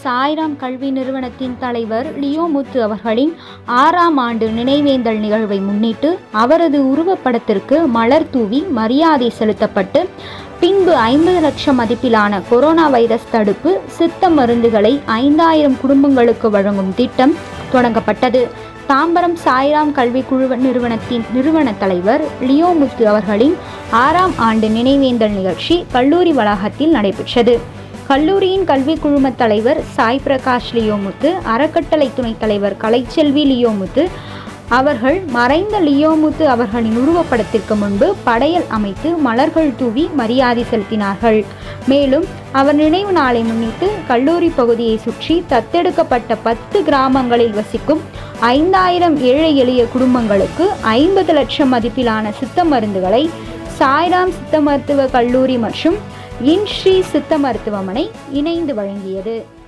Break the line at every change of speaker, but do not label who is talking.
சாய்ராம் கல்வி நிறுவனத்தின் தலைவர் லியோ முத்து அவர்களின் ஆறாம் ஆண்டு நினைவேந்தல் நிகழ்வை முன்னிட்டு அவரது உருவப்படத்திற்கு மலர் தூவி மரியாதை செலுத்தப்பட்டு பின்பு ஐம்பது லட்சம் மதிப்பிலான கொரோனா வைரஸ் தடுப்பு சித்த மருந்துகளை ஐந்தாயிரம் குடும்பங்களுக்கு வழங்கும் திட்டம் தொடங்கப்பட்டது தாம்பரம் சாய்ராம் கல்வி குழு நிறுவனத்தின் நிறுவன தலைவர் லியோ முத்து அவர்களின் ஆறாம் ஆண்டு நினைவேந்தல் நிகழ்ச்சி கல்லூரி வளாகத்தில் நடைபெற்றது கல்லூரியின் கல்வி குழும தலைவர் சாய் பிரகாஷ் லியோமுத்து அறக்கட்டளை துணைத் தலைவர் கலைச்செல்வி லியோமுத்து அவர்கள் மறைந்த லியோமுத்து அவர்களின் உருவப்படத்திற்கு முன்பு படையல் அமைத்து மலர்கள் தூவி மரியாதை செலுத்தினார்கள் மேலும் அவர் நினைவு நாளை முன்னிட்டு கல்லூரி பகுதியை சுற்றி தத்தெடுக்கப்பட்ட பத்து கிராமங்களில் வசிக்கும் ஐந்தாயிரம் ஏழை எளிய குடும்பங்களுக்கு ஐம்பது லட்சம் மதிப்பிலான சித்த மருந்துகளை சாய்ராம் சித்த மருத்துவ கல்லூரி மற்றும் இன்ஸ்ரீ சித்த மருத்துவமனை இணைந்து வழங்கியது